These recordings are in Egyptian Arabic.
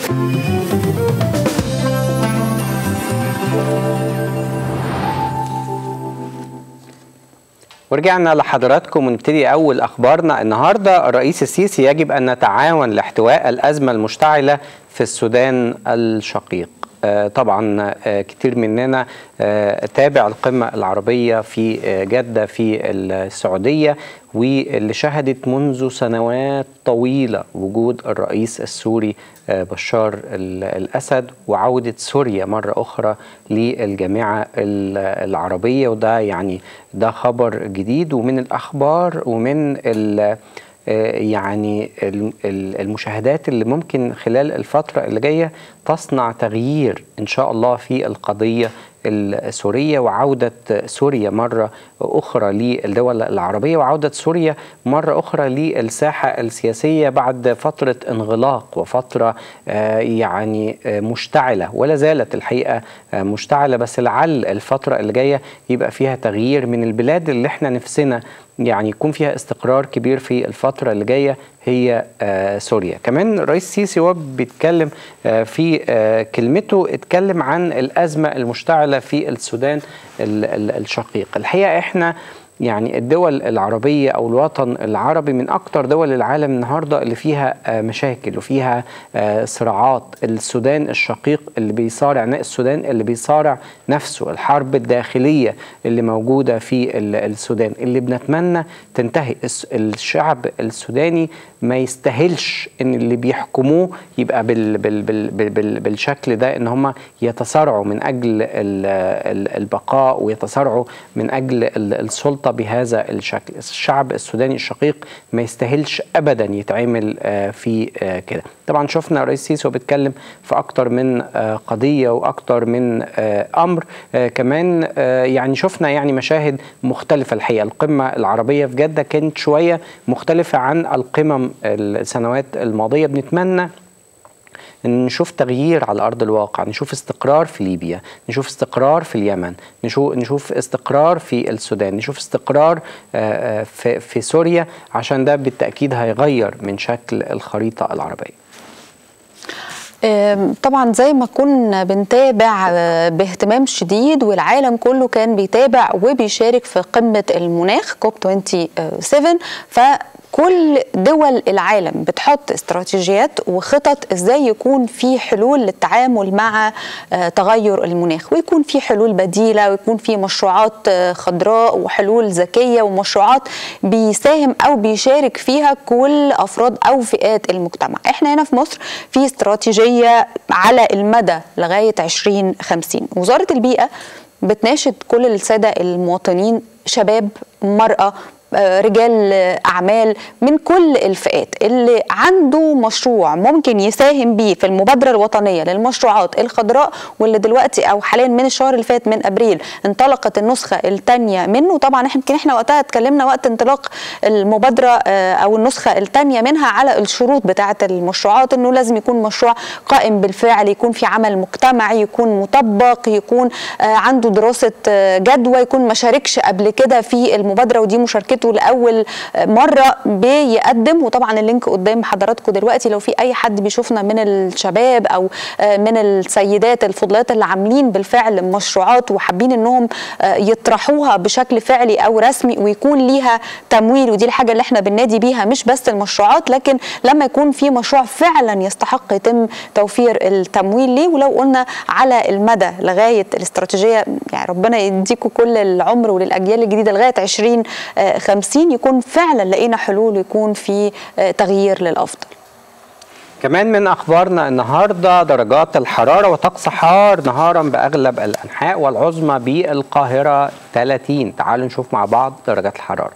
ورجعنا لحضراتكم ونبتدي أول أخبارنا النهاردة الرئيس السيسي يجب أن نتعاون لاحتواء الأزمة المشتعلة في السودان الشقيق آه، طبعا آه، كتير مننا آه، تابع القمة العربية في جدة في السعودية واللي شهدت منذ سنوات طويلة وجود الرئيس السوري بشار الأسد وعودة سوريا مرة أخرى للجامعة العربية وده يعني ده خبر جديد ومن الأخبار ومن يعني المشاهدات اللي ممكن خلال الفترة اللي جاية تصنع تغيير إن شاء الله في القضية السورية وعودة سوريا مرة أخرى للدول العربية وعودة سوريا مرة أخرى للساحة السياسية بعد فترة انغلاق وفترة يعني مشتعلة ولا زالت الحقيقة مشتعلة بس لعل الفترة اللي جاية يبقى فيها تغيير من البلاد اللي احنا نفسنا يعني يكون فيها استقرار كبير في الفترة اللي جاية هي آه سوريا كمان الرئيس السيسي وهو بيتكلم آه في آه كلمته اتكلم عن الأزمة المشتعلة في السودان الشقيق الحقيقة احنا يعني الدول العربية أو الوطن العربي من أكتر دول العالم النهاردة اللي فيها مشاكل وفيها صراعات السودان الشقيق اللي بيصارع السودان اللي بيصارع نفسه الحرب الداخلية اللي موجودة في السودان اللي بنتمنى تنتهي الشعب السوداني ما يستاهلش ان اللي بيحكموه يبقى بال بال بال بال بالشكل ده ان هم يتصارعوا من اجل البقاء ويتصارعوا من اجل السلطه بهذا الشكل الشعب السوداني الشقيق ما يستاهلش ابدا يتعمل في كده طبعا شفنا الرئيس السيسي بيتكلم في اكتر من قضيه واكتر من امر كمان يعني شفنا يعني مشاهد مختلفه الحقيقه القمه العربيه في جده كانت شويه مختلفه عن القمم السنوات الماضيه بنتمنى ان نشوف تغيير على ارض الواقع نشوف استقرار في ليبيا نشوف استقرار في اليمن نشوف نشوف استقرار في السودان نشوف استقرار في في سوريا عشان ده بالتاكيد هيغير من شكل الخريطه العربيه طبعا زي ما كنا بنتابع باهتمام شديد والعالم كله كان بيتابع وبيشارك في قمة المناخ كوب 27 ف كل دول العالم بتحط استراتيجيات وخطط ازاي يكون في حلول للتعامل مع تغير المناخ ويكون في حلول بديله ويكون في مشروعات خضراء وحلول ذكيه ومشروعات بيساهم او بيشارك فيها كل افراد او فئات المجتمع احنا هنا في مصر في استراتيجيه على المدى لغايه 2050 وزاره البيئه بتناشد كل الساده المواطنين شباب مراه رجال اعمال من كل الفئات اللي عنده مشروع ممكن يساهم بيه في المبادره الوطنيه للمشروعات الخضراء واللي دلوقتي او حاليا من الشهر اللي فات من ابريل انطلقت النسخه الثانيه منه طبعا احنا يمكن احنا وقتها اتكلمنا وقت انطلاق المبادره او النسخه الثانيه منها على الشروط بتاعه المشروعات انه لازم يكون مشروع قائم بالفعل يكون في عمل مجتمعي يكون مطبق يكون عنده دراسه جدوى يكون ما شاركش قبل كده في المبادره ودي مشاركته مشاركته لاول مره بيقدم وطبعا اللينك قدام حضراتكم دلوقتي لو في اي حد بيشوفنا من الشباب او من السيدات الفضلات اللي عاملين بالفعل مشروعات وحابين انهم يطرحوها بشكل فعلي او رسمي ويكون ليها تمويل ودي الحاجه اللي احنا بننادي بيها مش بس المشروعات لكن لما يكون في مشروع فعلا يستحق يتم توفير التمويل ليه ولو قلنا على المدى لغايه الاستراتيجيه يعني ربنا يديكم كل العمر وللاجيال الجديده لغايه 20 50 يكون فعلا لقينا حلول ويكون في تغيير للافضل كمان من اخبارنا النهارده درجات الحراره وطقس حار نهارا باغلب الانحاء والعظمى بالقاهره 30 تعالوا نشوف مع بعض درجات الحراره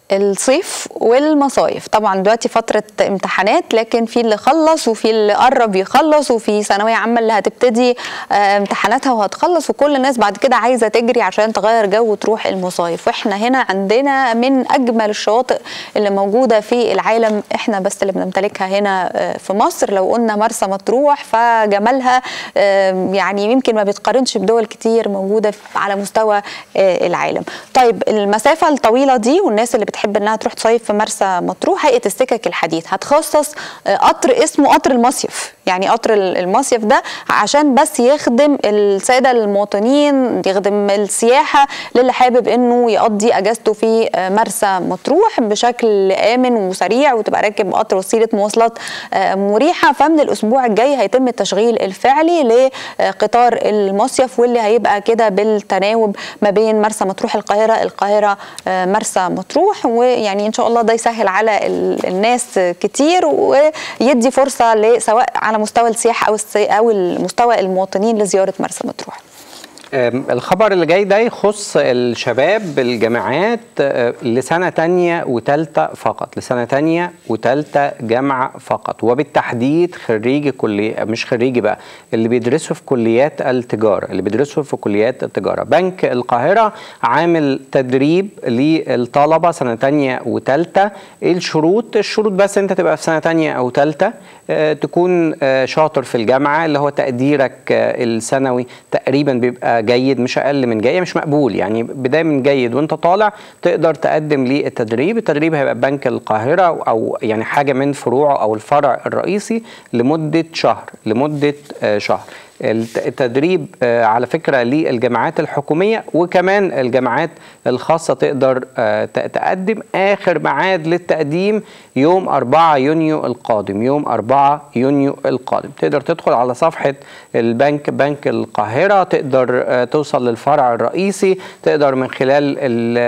الصيف والمصايف طبعا دلوقتي فترة امتحانات لكن في اللي خلص وفي اللي قرب يخلص وفي ثانوية عامة اللي هتبتدي آه، امتحاناتها وهتخلص وكل الناس بعد كده عايزة تجري عشان تغير جو وتروح المصايف واحنا هنا عندنا من أجمل الشواطئ اللي موجودة في العالم احنا بس اللي بنمتلكها هنا آه، في مصر لو قلنا مرسى مطروح فجمالها آه، يعني يمكن ما بيتقارنش بدول كتير موجودة في- على مستوى آه، العالم طيب المسافة الطويلة دي والناس اللي بتحب انها تروح تصيف في مرسى مطروح هيئة السكك الحديد هتخصص آه، قطر اسمه قطر المصيف يعني قطر ال- المصيف ده عشان بس يخدم السادة المواطنين يخدم السياحة للي حابب انه يقضي اجازته في آه، مرسى مطروح بشكل امن وسريع وتبقى راكب قطر وسيلة مواصلات آه، مريحة فمن الاسبوع الجاي هيتم التشغيل الفعلي لقطار المصيف واللي هيبقى كده بالتناوب ما بين مرسى مطروح القاهرة القاهرة آه، مرسى مطروح ويعني ان شاء الله ده يسهل على ال- الناس كتير ويدي فرصة ل- سواء على مستوى السياحة او السي- او مستوى المواطنين لزيارة مرسى مطروح أم، الخبر اللي جاي ده يخص الشباب الجامعات أه، لسنة تانية وتالتة فقط لسنة تانية وتالتة جامعة فقط وبالتحديد خريجي كلية مش خريجي بقى اللي بيدرسوا في كليات التجارة اللي بيدرسوا في كليات التجارة بنك القاهرة عامل تدريب للطلبة سنة تانية وتالتة ايه الشروط الشروط بس انت تبقى في سنة تانية او تالتة أه، تكون أه، شاطر في الجامعة اللي هو تقديرك أه، السنوي تقريبا بيبقى جيد مش اقل من جيد مش مقبول يعني بدايه من جيد وانت طالع تقدر تقدم للتدريب التدريب هيبقى بنك القاهره او يعني حاجه من فروعه او الفرع الرئيسي لمده شهر لمده آه، شهر الت- التدريب آه، على فكره للجامعات الحكوميه وكمان الجامعات الخاصه تقدر آه، ت- تقدم اخر ميعاد للتقديم يوم 4 يونيو القادم يوم 4 يونيو القادم تقدر تدخل على صفحه البنك بنك القاهره تقدر آه، توصل للفرع الرئيسي تقدر من خلال ال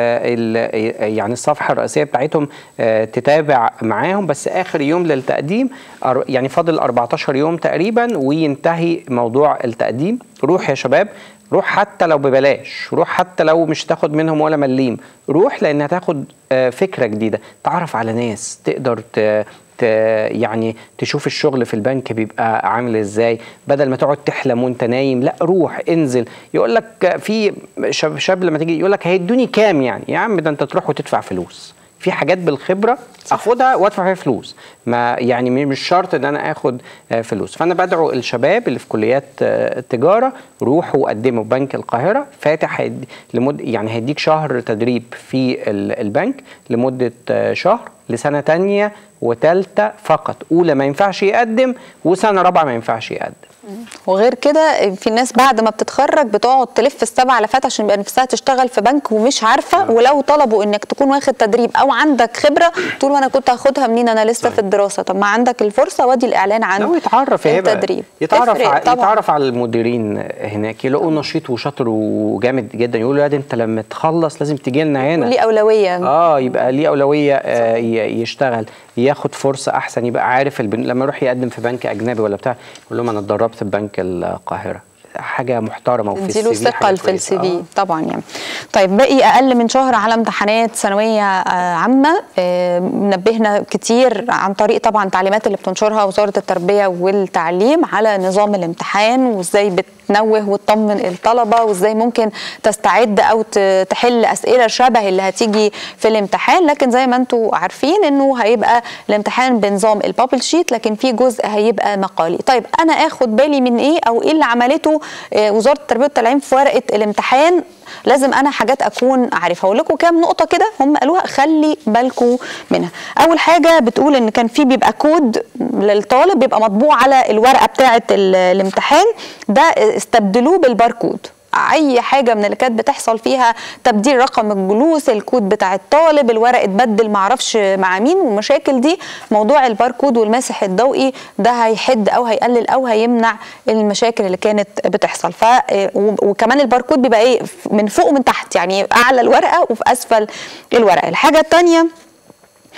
ال يعني الصفحه الرئيسيه بتاعتهم آه، تتابع معاهم بس اخر يوم للتقديم أر- يعني فاضل 14 يوم تقريبا وينتهي موضوع التقديم روح يا شباب روح حتى لو ببلاش روح حتى لو مش تاخد منهم ولا مليم روح لان هتاخد آه، فكره جديده تعرف على ناس تقدر ت... ت... يعني تشوف الشغل في البنك بيبقى عامل ازاي بدل ما تقعد تحلم وانت نايم لا روح انزل يقول لك في شاب, شاب لما تيجي يقول لك هيدوني كام يعني يا عم ده انت تروح وتدفع فلوس في حاجات بالخبره اخدها وادفع فيها فلوس ما يعني م- مش شرط ان انا اخد آه، فلوس فانا بدعو الشباب اللي في كليات آه، التجاره روحوا وقدموا بنك القاهره فاتح هيدي لمد يعني هيديك شهر تدريب في ال- البنك لمده آه، شهر لسنه تانية وتالتة فقط اولى ما ينفعش يقدم وسنه رابعه ما ينفعش يقدم وغير كده في ناس بعد ما بتتخرج بتقعد تلف السبع لفات عشان يبقى نفسها تشتغل في بنك ومش عارفه ولو طلبوا انك تكون واخد تدريب او عندك خبره تقول وانا كنت هاخدها منين انا لسه في الدراسه طب ما عندك الفرصه وادي الاعلان عن لو يتعرف يا هبه التدريب يتعرف تفرق ع... طبعاً. يتعرف على المديرين هناك يلاقوه نشيط وشاطر وجامد جدا يقولوا يا دي انت لما تخلص لازم تيجي لنا هنا ليه اولويه اه يبقى ليه اولويه آه ي- يشتغل ياخد فرصه احسن يبقى عارف البن... لما يروح يقدم في بنك اجنبي ولا بتاع يقول لهم انا اتدربت في بنك القاهره حاجه محترمه وفي تديله السي في حاجة ثقل في كويسة. السي في آه. طبعا يعني طيب باقي اقل من شهر على امتحانات ثانويه آه، عامه آه، نبهنا كتير عن طريق طبعا التعليمات اللي بتنشرها وزاره التربيه والتعليم على نظام الامتحان وازاي بتنوه وتطمن الطلبه وازاي ممكن تستعد او ت- تحل اسئله شبه اللي هتيجي في الامتحان لكن زي ما انتم عارفين انه هيبقى الامتحان بنظام البابل شيت لكن في جزء هيبقى مقالي طيب انا اخد بالي من ايه او ايه اللي عملته آه، وزاره التربيه والتعليم في ورقه الامتحان لازم انا حاجات اكون عارفها اقول لكم كام نقطه كده هم قالوها خلي بالكم منها اول حاجه بتقول ان كان في بيبقى كود للطالب بيبقى مطبوع على الورقه بتاعه ال- الامتحان ده استبدلوه بالباركود اي حاجه من اللي كانت بتحصل فيها تبديل رقم الجلوس الكود بتاع الطالب الورق اتبدل معرفش مع مين والمشاكل دي موضوع الباركود والماسح الضوئي ده هيحد او هيقلل او هيمنع المشاكل اللي كانت بتحصل ف وكمان الباركود بيبقى ايه من فوق ومن تحت يعني اعلى الورقه وفي اسفل الورقه الحاجه الثانيه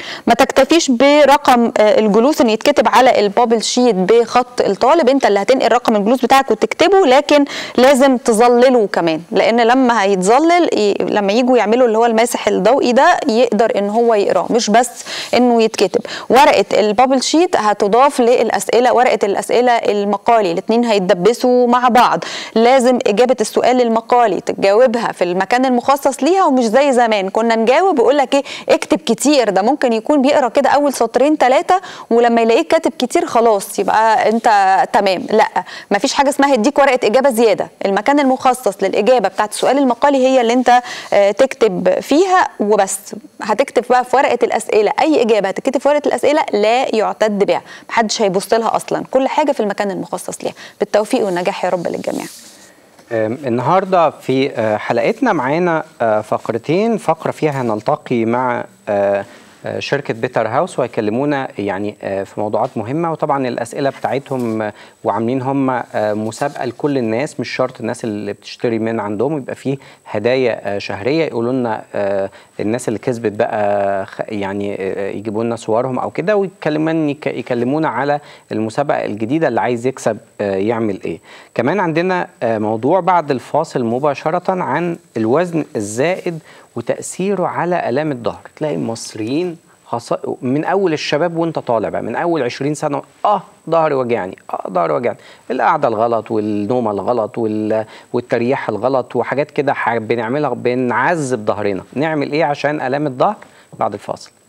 ما تكتفيش برقم آه، الجلوس ان يتكتب على البابل شيت بخط الطالب انت اللي هتنقل رقم الجلوس بتاعك وتكتبه لكن لازم تظلله كمان لان لما هيتظلل ي- لما يجوا يعملوا اللي هو الماسح الضوئي ده يقدر ان هو يقراه مش بس انه يتكتب ورقه البابل شيت هتضاف للاسئله ورقه الاسئله المقالي الاثنين هيتدبسوا مع بعض لازم اجابه السؤال المقالي تجاوبها في المكان المخصص ليها ومش زي زمان كنا نجاوب ويقول لك ايه اكتب كتير ده ممكن يكون بيقرا كده اول سطرين ثلاثه ولما يلاقيك كاتب كتير خلاص يبقى انت تمام لا مفيش حاجه اسمها يديك ورقه اجابه زياده المكان المخصص للاجابه بتاعت السؤال المقالي هي اللي انت آه، تكتب فيها وبس هتكتب بقى في ورقه الاسئله اي اجابه هتكتب في ورقه الاسئله لا يعتد بها محدش هيبص لها اصلا كل حاجه في المكان المخصص ليها بالتوفيق والنجاح يا رب للجميع آم، النهارده في آه، حلقتنا معانا آه، فقرتين فقره فيها هنلتقي مع آه، آه، شركه بيتر هاوس وهيكلمونا يعني آه، في موضوعات مهمه وطبعا الاسئله بتاعتهم آه، وعاملين هم آه، مسابقه لكل الناس مش شرط الناس اللي بتشتري من عندهم يبقى فيه هدايا آه، شهريه يقولوا لنا آه، الناس اللي كسبت بقى خ- يعني آه، يجيبوا لنا صورهم او كده ويكلموني يكلمونا على المسابقه الجديده اللي عايز يكسب آه، يعمل ايه كمان عندنا آه، موضوع بعد الفاصل مباشره عن الوزن الزائد وتاثيره على الام الظهر تلاقي المصريين خاصة من اول الشباب وانت طالع بقى من اول 20 سنه اه ظهري وجعني اه ظهري وجعني القعده الغلط والنوم الغلط وال... والتريح الغلط وحاجات كده ح- بنعملها بنعذب ظهرنا نعمل ايه عشان الام الظهر بعد الفاصل